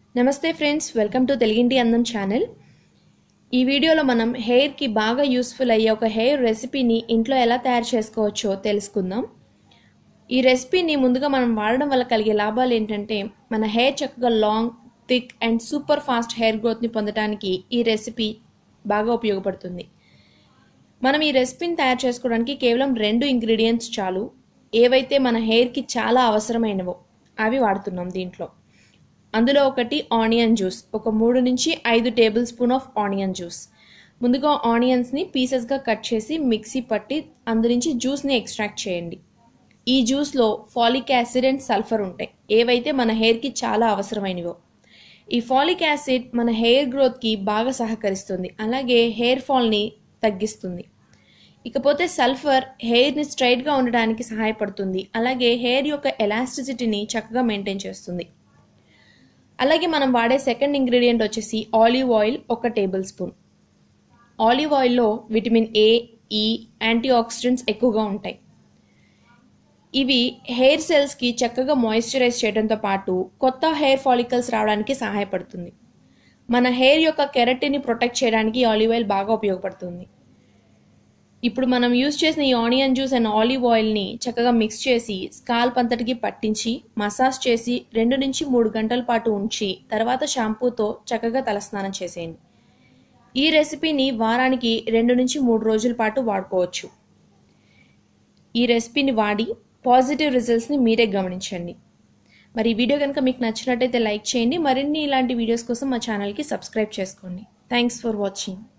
నమస్తే friends welcome to తెలుగింటి అందం ఛానల్ ఈ వీడియోలో మనం హెయిర్కి బాగా యూస్ఫుల్ అయ్యే ఒక హెయిర్ రెసిపీని ఇంట్లో ఎలా తయారు చేసుకోవచ్చో తెలుసుకుందాం ఈ రెసిపీని ముందుగా మనం వాడడం వల్ల కలిగే లాభాలు ఏంటంటే మన హెయిర్ చక్కగా long thick and super fast hair గ్రోత్ని పొందడానికి ఈ రెసిపీ బాగా ఉపయోగపడుతుంది మనం ఈ రెసిపీని తయారు చేసుకోవడానికి కేవలం రెండు ఇంగ్రీడియంట్స్ చాలు ఏవైతే మన హెయిర్కి చాలా అవసరమైనవో అవి వాడుతున్నాం దీంట్లో అందులో ఒకటి ఆనియన్ జ్యూస్ ఒక మూడు నుంచి ఐదు tablespoon of onion juice ముందుగా ఆనియన్స్ని పీసెస్గా కట్ చేసి మిక్సీ పట్టి అందు నుంచి జ్యూస్ని ఎక్స్ట్రాక్ట్ చేయండి ఈ జ్యూస్లో ఫాలిక్ యాసిడ్ అండ్ సల్ఫర్ ఉంటాయి ఏవైతే మన హెయిర్కి చాలా అవసరమైనవో ఈ ఫాలిక్ యాసిడ్ మన హెయిర్ గ్రోత్కి బాగా సహకరిస్తుంది అలాగే హెయిర్ ఫాల్ని తగ్గిస్తుంది ఇకపోతే సల్ఫర్ హెయిర్ని స్ట్రైట్గా ఉండడానికి సహాయపడుతుంది అలాగే హెయిర్ యొక్క ఎలాస్టిసిటీని చక్కగా మెయింటైన్ చేస్తుంది అలాగే మనం వాడే సెకండ్ ఇంగ్రీడియంట్ వచ్చేసి ఆలివ్ ఆయిల్ ఒక టేబుల్ స్పూన్ ఆలివ్ ఆయిల్లో vitamin A E anti oxidants ఎక్కువగా ఉంటాయి ఇవి హెయిర్ సెల్స్కి చక్కగా మాయిశ్చరైజ్ చేయడంతో పాటు కొత్త హెయిర్ ఫాలికల్స్ రావడానికి సహాయపడుతుంది మన హెయిర్ యొక్క కెరటిని ప్రొటెక్ట్ చేయడానికి ఆలివ్ ఆయిల్ బాగా ఉపయోగపడుతుంది ఇప్పుడు మనం యూజ్ చేసిన ఈ ఆనియన్ జ్యూస్ అండ్ ఆలివ్ ఆయిల్ని చక్కగా మిక్స్ చేసి స్కాల్ప్ అంతటికి పట్టించి మసాజ్ చేసి రెండు నుంచి మూడు గంటల పాటు ఉంచి తర్వాత షాంపూతో చక్కగా తలస్నానం చేసేయండి ఈ రెసిపీని వారానికి రెండు నుంచి మూడు రోజుల పాటు వాడుకోవచ్చు ఈ రెసిపీని వాడి పాజిటివ్ రిజల్ట్స్ని మీరే గమనించండి మరి ఈ వీడియో కనుక మీకు నచ్చినట్టయితే లైక్ చేయండి మరిన్ని ఇలాంటి వీడియోస్ కోసం మా ఛానల్కి సబ్స్క్రైబ్ చేసుకోండి థ్యాంక్స్ ఫర్ వాచింగ్